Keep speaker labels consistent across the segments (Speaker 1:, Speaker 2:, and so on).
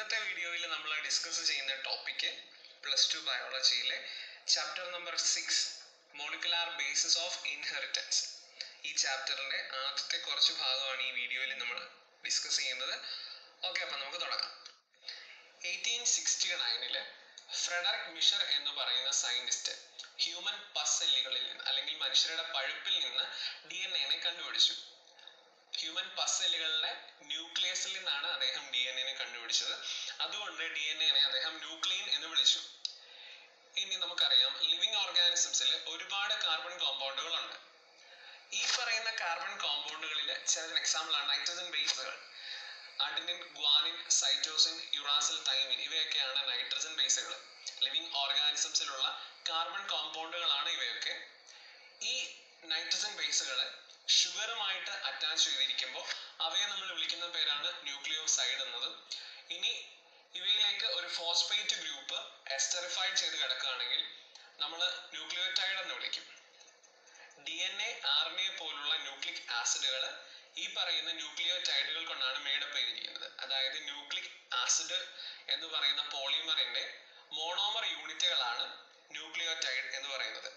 Speaker 1: ഇന്നത്തെ വീഡിയോയിൽ നമ്മൾ ഡിസ്കസ് ചെയ്യുന്ന ടോപ്പിക്ക് പ്ലസ് ടു ബയോളജിയിലെ chapter number six molecular basis of inheritance ഈ ചാപ്റ്ററിന്റെ ആദ്യത്തെ കുറച്ച് ഭാഗമാണ് ഈ വീഡിയോയിൽ നമ്മൾ ഡിസ്കസ് ചെയ്യുന്നത് ഓക്കെ അപ്പം നമുക്ക് തുടങ്ങാം എയ്റ്റീൻ സിക്സ്റ്റി നയനില് ഫ്രെഡറിക് മിഷർ എന്ന് പറയുന്ന സയന്റിസ്റ്റ് ഹ്യൂമൻ പസ് സെല്ലുകളിൽ നിന്ന് അല്ലെങ്കിൽ മനുഷ്യരുടെ പഴുപ്പിൽ നിന്ന് ഡി എൻ എനെ കണ്ടുപിടിച്ചു ഹ്യൂമൻ പസ് സെല്ലുകളുടെ ന്യൂക്ലിയസിൽ നിന്നാണ് അദ്ദേഹം ഡി എൻ എനെ കണ്ടുപിടിച്ചത് അതുകൊണ്ട് ഡി എൻ എനെ അദ്ദേഹം ന്യൂക്ലിയൻ എന്ന് വിളിച്ചു ഇനി നമുക്കറിയാം ലിവിങ് ഓർഗാനിസംസിൽ ഒരുപാട് കാർബൺ കോമ്പൗണ്ടുകൾ ഉണ്ട് ഈ പറയുന്ന കാർബൺ കോമ്പൗണ്ടുകളിൽ ചില എക്സാമ്പിൾ ആണ് നൈട്രജൻ ബേസുകൾ adenine guanine cytosine uracil thymine ഇവയൊക്കെയാണ് നൈട്രജൻ ബേസുകൾ ലിവിങ് ഓർഗാനിസംസിലുള്ള കാർബൺ കോമ്പൗണ്ടുകളാണ് ഇവയൊക്കെ ഈ നൈട്രജൻ ബേസുകൾ ഷുഗറുമായിട്ട് അറ്റാച്ച് ചെയ്തിരിക്കുമ്പോൾ അവയെ നമ്മൾ വിളിക്കുന്ന പേരാണ് ന്യൂക്ലിയോസൈഡ് എന്നതും ഇനി ഇവയിലേക്ക് ഒരു ഫോസ്ഫേറ്റ് ഗ്രൂപ്പ് എസ്റ്ററിഫൈഡ് ചെയ്ത് കിടക്കുകയാണെങ്കിൽ നമ്മൾ ന്യൂക്ലിയോറ്റൈഡ് എന്ന് വിളിക്കും D N A R N A പോലുള്ള ന്യൂക്ലിക് ആസിഡുകൾ ഈ പറയുന്ന ന്യൂക്ലിയോറ്റൈഡുകൾ കൊണ്ടാണ് മേഡപ്പ് ചെയ്തിരിക്കുന്നത് അതായത് ന്യൂക്ലിക് ആസിഡ് എന്ന് പറയുന്ന പോളിമറിന്റെ മോണോമർ യൂണിറ്റുകളാണ് ന്യൂക്ലിയോറ്റൈഡ് എന്ന് പറയുന്നത്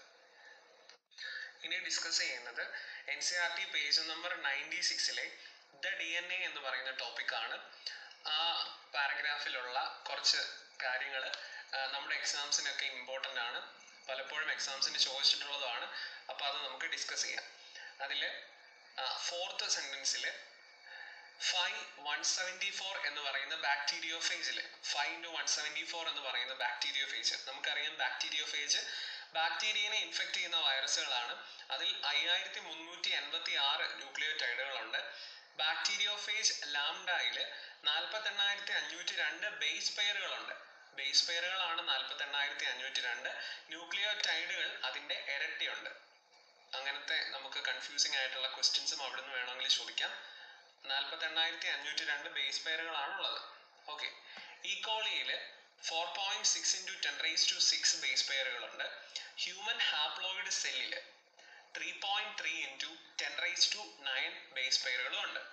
Speaker 1: ഇനി ഡിസ്കസ് ചെയ്യുന്നത് N C R T page number ninety സിക്സിലെ ദ ഡി എൻ എ എന്ന് പറയുന്ന ടോപ്പിക്കാണ് ആ പാരഗ്രാഫിലുള്ള കുറച്ച് കാര്യങ്ങൾ നമ്മുടെ എക്സാംസിനൊക്കെ ഇമ്പോർട്ടൻ്റ് ആണ് പലപ്പോഴും എക്സാംസിന് ചോദിച്ചിട്ടുള്ളതുമാണ് അപ്പോൾ അത് നമുക്ക് ഡിസ്കസ് ചെയ്യാം അതിൽ ഫോർത്ത് സെൻറ്റൻസിൽ ഫൈവ് വൺ സെവൻറ്റി ഫോർ എന്ന് പറയുന്ന ബാക്ടീരിയോഫേജിൽ five into one seventy four എന്ന് പറയുന്ന ബാക്ടീരിയോഫേജ് നമുക്കറിയാം ബാക്ടീരിയോഫേജ് ബാക്ടീരിയനെ ഇൻഫെക്ട് ചെയ്യുന്ന വൈറസുകളാണ് അതിൽ അയ്യായിരത്തി മുന്നൂറ്റി എൺപത്തി ആറ് ന്യൂക്ലിയോടൈഡുകളുണ്ട് ബാക്ടീരിയോഫേജ് ലാംഡയിൽ നാൽപ്പത്തി എണ്ണായിരത്തി അഞ്ഞൂറ്റി രണ്ട് ബേസ് പെയറുകളുണ്ട് ബേസ് പെയറുകളാണ് നാൽപ്പത്തി എണ്ണായിരത്തി അഞ്ഞൂറ്റി രണ്ട് ന്യൂക്ലിയോടൈഡുകൾ അതിൻ്റെ ഇരട്ടിയുണ്ട് അങ്ങനത്തെ നമുക്ക് കൺഫ്യൂസിങ് ആയിട്ടുള്ള ക്വസ്റ്റ്യൻസും അവിടെ നിന്ന് വേണമെങ്കിൽ ചോദിക്കാം നാൽപ്പത്തി എണ്ണായിരത്തി അഞ്ഞൂറ്റി രണ്ട് ബേസ് പെയറുകളാണ് ഉള്ളത് ഓക്കെ ഈക്കോളിയിൽ four point six into ten raise to six base പെയറുകളുണ്ട് ഹ്യൂമൻ ഹാപ്ലോയിഡ് സെല്ലിൽ three point three into ten raise to nine base പെയറുകളും ഉണ്ട്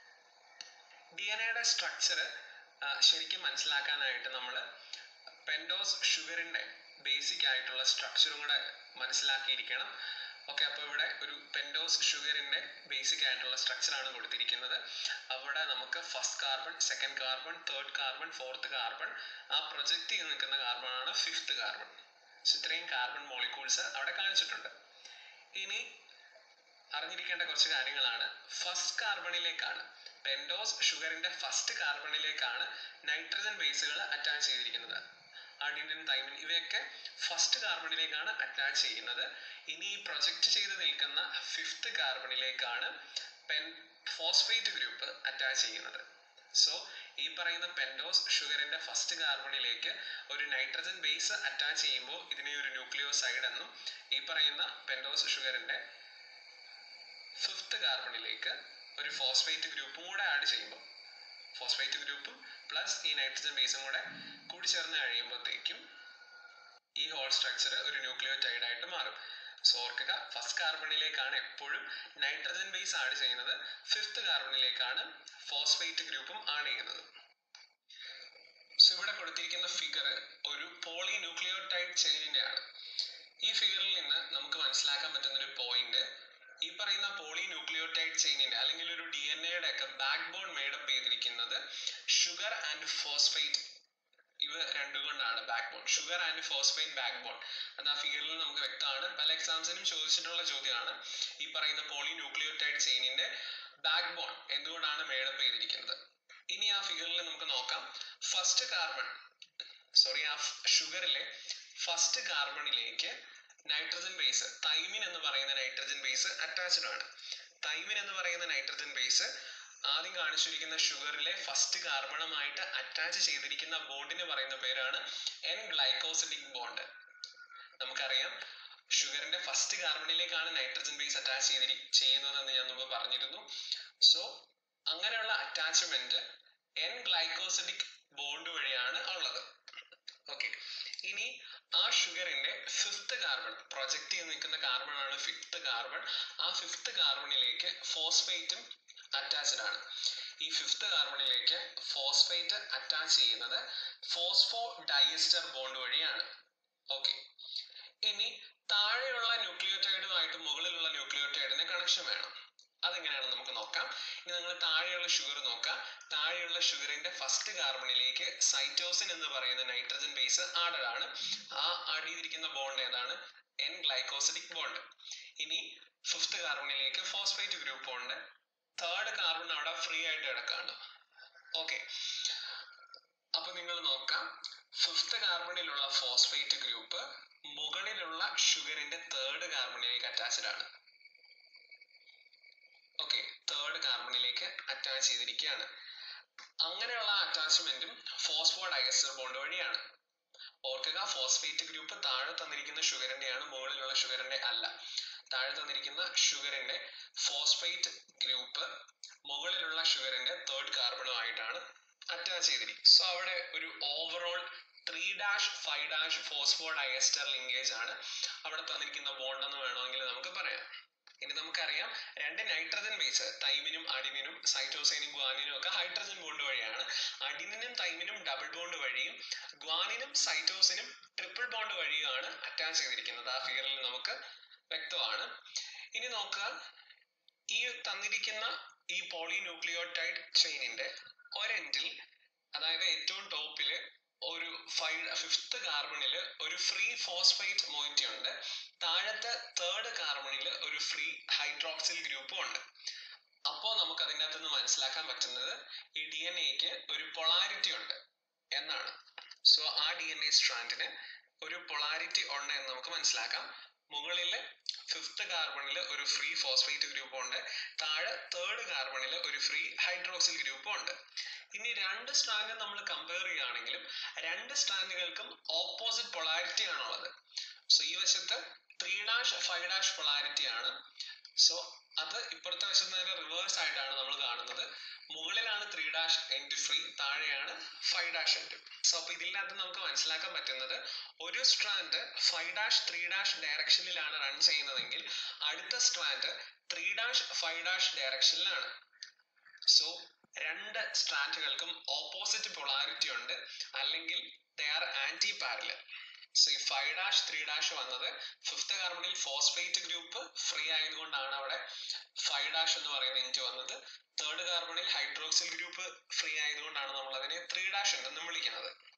Speaker 1: ഡി എൻ എയുടെ സ്ട്രക്ചർ ശരിക്കും മനസ്സിലാക്കാനായിട്ട് നമ്മൾ പെൻഡോസ് ഷുഗറിൻ്റെ ബേസിക് ആയിട്ടുള്ള സ്ട്രക്ചറും കൂടെ മനസ്സിലാക്കിയിരിക്കണം ഓക്കെ അപ്പോൾ ഇവിടെ ഒരു പെൻഡോസ് ഷുഗറിന്റെ ബേസിക് ആയിട്ടുള്ള സ്ട്രക്ചർ ആണ് കൊടുത്തിരിക്കുന്നത് അവിടെ നമുക്ക് first carbon second carbon third carbon fourth carbon ആ പ്രൊജക്റ്റ് ചെയ്ത് നിൽക്കുന്ന കാർബൺ ആണ് ഫിഫ്ത്ത് കാർബൺ സോ ഇത്രയും കാർബൺ മോളിക്യൂൾസ് അവിടെ കാണിച്ചിട്ടുണ്ട് ഇനി അറിഞ്ഞിരിക്കേണ്ട കുറച്ച് കാര്യങ്ങളാണ് ഫസ്റ്റ് കാർബണിലേക്കാണ് പെൻഡോസ് ഷുഗറിന്റെ ഫസ്റ്റ് കാർബണിലേക്കാണ് നൈട്രജൻ ബേസുകൾ അറ്റാച്ച് ചെയ്തിരിക്കുന്നത് അഡിനിൻ തൈമിൻ ഇവയൊക്കെ ഫസ്റ്റ് കാർബണിലേക്കാണ് അറ്റാച്ച് ചെയ്യുന്നത് ഇനി ഈ പ്രൊജക്റ്റ് ചെയ്ത് നിൽക്കുന്ന ഫിഫ്ത്ത് കാർബണിലേക്കാണ് പെൻ ഫോസ്ഫേറ്റ് ഗ്രൂപ്പ് അറ്റാച്ച് ചെയ്യുന്നത് സോ ഈ പറയുന്ന പെൻഡോസ് ഷുഗറിന്റെ ഫസ്റ്റ് കാർബണിലേക്ക് ഒരു നൈട്രജൻ ബേസ് അറ്റാച്ച് ചെയ്യുമ്പോൾ ഇതിനെ ഒരു ന്യൂക്ലിയോസൈഡ് എന്നും ഈ പറയുന്ന പെൻഡോസ് ഷുഗറിന്റെ ഫിഫ്ത്ത് കാർബണിലേക്ക് ഒരു ഫോസ്ഫേറ്റ് ഗ്രൂപ്പും കൂടെ ആഡ് ചെയ്യുമ്പോൾ ഫോസ്ഫേറ്റ് ഗ്രൂപ്പും പ്ലസ് ഈ നൈട്രജൻ ബേസും കൂടെ കൂടി ചേർന്ന് കഴിയുമ്പോഴത്തേക്കും ഈ ഹോൾ സ്ട്രക്ചർ ഒരു ന്യൂക്ലിയോറ്റൈഡ് ആയിട്ട് മാറും സോ ഓർക്കുക ഫസ്റ്റ് കാർബണിലേക്കാണ് എപ്പോഴും നൈട്രജൻ ബേസ് ആഡ് ചെയ്യുന്നത് ഫിഫ്ത്ത് കാർബണിലേക്കാണ് ഫോസ്ഫേറ്റ് ഗ്രൂപ്പും ആഡ് ചെയ്യുന്നത് സോ ഇവിടെ കൊടുത്തിരിക്കുന്ന ഫിഗർ ഒരു പോളി ന്യൂക്ലിയോടൈഡ് ചെയിനിന്റെ ആണ് ഈ ഫിഗറിൽ നിന്ന് നമുക്ക് മനസ്സിലാക്കാൻ പറ്റുന്ന ഒരു പോയിന്റ് ഈ പറയുന്ന പോളി ന്യൂക്ലിയോടൈഡ് ചെയിനിന്റെ അല്ലെങ്കിൽ ഒരു ഡി എൻ എയുടെ ഒക്കെ ബാക്ക് ബോൺ മേഡപ്പ് ചെയ്തിരിക്കുന്നത് ഷുഗർ ആൻഡ് ഫോസ്ഫേറ്റ് ഇവ രണ്ടു കൊണ്ടാണ് backbone sugar and phosphate backbone അത് ആ ഫിഗറിൽ നമുക്ക് വ്യക്തമാണ് പല എക്സാംസിനും ചോദിച്ചിട്ടുള്ള ചോദ്യമാണ് ഈ പറയുന്ന പോളി ന്യൂക്ലിയോടൈഡ് ചെയിനിന്റെ ബാക്ക് ബോൺ എന്തുകൊണ്ടാണ് മേഡപ്പ് ചെയ്തിരിക്കുന്നത് ഇനി ആ ഫിഗറിൽ നമുക്ക് നോക്കാം ഫസ്റ്റ് കാർബൺ സോറി ആ ഷുഗറിലെ ഫസ്റ്റ് കാർബണിലേക്ക് നൈട്രജൻ ബേസ് തൈമിൻ എന്ന് പറയുന്ന നൈട്രജൻ ബേസ് അറ്റാച്ച്ഡ് ആണ് തൈമിൻ എന്ന് പറയുന്ന നൈട്രജൻ ബേസ് ആദ്യം കാണിച്ചിരിക്കുന്ന ഷുഗറിലെ ഫസ്റ്റ് കാർബണുമായിട്ട് അറ്റാച്ച് ചെയ്തിരിക്കുന്ന ബോണ്ടിന് പറയുന്ന പേരാണ് എൻ ഗ്ലൈക്കോസിഡിക് ബോണ്ട് നമുക്കറിയാം ഷുഗറിന്റെ ഫസ്റ്റ് കാർബണിലേക്കാണ് നൈട്രജൻ ബേസ് അറ്റാച്ച് ചെയ്തിരി ചെയ്യുന്നതെന്ന് ഞാൻ മുമ്പ് പറഞ്ഞിരുന്നു സോ അങ്ങനെയുള്ള അറ്റാച്ച്മെന്റ് എൻ ഗ്ലൈക്കോസിഡിക് ബോണ്ട് വഴിയാണ് ഉള്ളത് ഓക്കെ ഇനി ആ ഷുഗറിന്റെ ഫിഫ്ത്ത് കാർബൺ പ്രൊജക്ട് ചെയ്ത് നിൽക്കുന്ന കാർബൺ ആണ് ഫിഫ്ത്ത് കാർബൺ ആ ഫിഫ്ത്ത് കാർബണിലേക്ക് ഫോസ്ഫേറ്റും അറ്റാച്ച്ഡ് ആണ് ഈ ഫിഫ്ത്ത് കാർബണിലേക്ക് ഫോസ്ഫേറ്റ് അറ്റാച്ച് ചെയ്യുന്നത് ഫോസ്ഫോ ഡയസ്റ്റർ ബോണ്ട് വഴിയാണ് ഓക്കെ ഇനി താഴെയുള്ള ന്യൂക്ലിയോടൈഡുമായിട്ട് മുകളിലുള്ള ന്യൂക്ലിയോടൈഡിന് കണക്ഷൻ വേണം അതെങ്ങനെയാണെന്ന് നമുക്ക് നോക്കാം ഇനി നിങ്ങൾ താഴെയുള്ള ഷുഗർ നോക്കാം താഴെയുള്ള ഷുഗറിന്റെ ഫസ്റ്റ് കാർബണിലേക്ക് സൈറ്റോസിൻ എന്ന് പറയുന്ന നൈട്രജൻ ബേസ് ആഡഡ് ആണ് ആ ആഡ് ചെയ്തിരിക്കുന്ന ബോണ്ട് ഏതാണ് എൻ ഗ്ലൈക്കോസിഡിക് ബോണ്ട് ഇനി ഫിഫ്ത്ത് കാർബണിലേക്ക് ഫോസ്ഫേറ്റ് ഗ്രൂപ്പ് ഉണ്ട് തേർഡ് കാർബൺ അവിടെ ഫ്രീ ആയിട്ട് കിടക്കാണ് ഓക്കെ അപ്പൊ നിങ്ങൾ നോക്കാം ഫിഫ്ത്ത് കാർബണിലുള്ള ഫോസ്ഫേറ്റ് ഗ്രൂപ്പ് മുകളിലുള്ള ഷുഗറിന്റെ തേർഡ് കാർബണിലേക്ക് അറ്റാച്ച്ഡ് ആണ് ഓക്കെ തേർഡ് കാർബണിലേക്ക് അറ്റാച്ച് ചെയ്തിരിക്കുകയാണ് അങ്ങനെയുള്ള അറ്റാച്ച്മെന്റും ഫോസ്ഫോ ഡയസ്റ്റർ ബോണ്ട് വഴിയാണ് ഓർക്കുക ഫോസ്ഫേറ്റ് ഗ്രൂപ്പ് താഴെ തന്നിരിക്കുന്ന ഷുഗറിന്റെയാണ് മുകളിലുള്ള ഷുഗറിന്റെ അല്ല താഴെ തന്നിരിക്കുന്ന ഷുഗറിന്റെ ഫോസ്ഫേറ്റ് ഗ്രൂപ്പ് മുകളിലുള്ള ഷുഗറിന്റെ തേർഡ് കാർബണുമായിട്ടാണ് അറ്റാച്ച് ചെയ്തിരിക്കുന്നത് സോ അവിടെ ഒരു overall three dash five dash phosphodiester linkage ആണ് അവിടെ തന്നിരിക്കുന്ന ബോണ്ട് എന്ന് വേണമെങ്കിൽ നമുക്ക് പറയാം ഇനി നമുക്കറിയാം രണ്ട് നൈട്രജൻ ബേസ് തൈമിനും അഡിനിനും സൈറ്റോസൈനും ഗ്വാനിനും ഒക്കെ ഹൈഡ്രജൻ ബോണ്ട് വഴിയാണ് അഡിനിനും തൈമിനും ഡബിൾ ബോണ്ട് വഴിയും ഗ്വാനിനും സൈറ്റോസിനും ട്രിപ്പിൾ ബോണ്ട് വഴിയുമാണ് അറ്റാച്ച് ചെയ്തിരിക്കുന്നത് ആ ഫിഗറിൽ നമുക്ക് വ്യക്തമാണ് ഇനി നോക്കുക ഈ തന്നിരിക്കുന്ന ഈ പോളിന്യൂക്ലിയോടൈഡ് ചെയിനിന്റെ ഒരെൻഡിൽ അതായത് ഏറ്റവും ടോപ്പില് ഒരു ഫൈവ് ഫിഫ്ത്ത് കാർബണിൽ ഒരു ഫ്രീ ഫോസ്ഫേറ്റ് മോയിറ്റി ഉണ്ട് താഴത്തെ തേർഡ് കാർബണിൽ ഒരു ഫ്രീ ഹൈഡ്രോക്സിൽ ഗ്രൂപ്പും ഉണ്ട് അപ്പോൾ നമുക്ക് അതിൻ്റെ അകത്ത് നിന്ന് മനസ്സിലാക്കാൻ പറ്റുന്നത് ഈ ഡി എൻ എക്ക് ഒരു പൊളാരിറ്റി ഉണ്ട് എന്നാണ് സോ ആ ഡി എൻ എ സ്ട്രാൻഡിന് ഒരു പൊളാരിറ്റി ഉണ്ട് എന്ന് നമുക്ക് മനസ്സിലാക്കാം മുകളിൽ ഫിഫ്ത്ത് കാർബണിൽ ഒരു ഫ്രീ ഫോസ്ഫേറ്റ് ഗ്രൂപ്പും ഉണ്ട് താഴെ തേർഡ് കാർബണിൽ ഒരു ഫ്രീ ഹൈഡ്രോക്സിൽ ഗ്രൂപ്പും ഉണ്ട് ഇനി രണ്ട് സ്ട്രാൻഡ് നമ്മൾ കമ്പയർ ചെയ്യുകയാണെങ്കിലും രണ്ട് സ്ട്രാൻഡുകൾക്കും ഓപ്പോസിറ്റ് പൊളാരിറ്റി ആണുള്ളത് സോ ഈ വശത്ത് three dash five dash polarity ആണ് സോ അത് ഇപ്പുറത്തെ വശത്ത് നേരെ റിവേഴ്സ് ആയിട്ടാണ് നമ്മൾ കാണുന്നത് മുകളിലാണ് ത്രീ ഡാഷ് എൻഡ് ഫ്രീ താഴെയാണ് ഫൈവ് ഡാഷ് എൻഡ് സോ അപ്പൊ ഇതിനകത്ത് നമുക്ക് മനസ്സിലാക്കാൻ പറ്റുന്നത് ഒരു strand five dash three dash ഡയറക്ഷനിലാണ് റൺ ചെയ്യുന്നതെങ്കിൽ അടുത്ത strand three dash five dash ഡയറക്ഷനിലാണ് സോ രണ്ട് സ്ട്രാൻഡുകൾക്കും ഓപ്പോസിറ്റ് പൊളാരിറ്റി ഉണ്ട് അല്ലെങ്കിൽ they are antiparallel so ഈ ഫൈവ് ഡാഷ് ത്രീ ഡാഷ് വന്നത് ഫിഫ്ത്ത് കാർബണിൽ ഫോസ്ഫേറ്റ് ഗ്രൂപ്പ് ഫ്രീ ആയതുകൊണ്ടാണ് അവിടെ ഫൈവ് ഡാഷ് എന്ന് പറയുന്ന ഇഞ്ച് വന്നത് തേർഡ് കാർബണിൽ ഹൈഡ്രോക്സിൽ ഗ്രൂപ്പ് ഫ്രീ ആയതുകൊണ്ടാണ് നമ്മൾ അതിനെ ത്രീ ഡാഷ് എന്നും വിളിക്കുന്നത്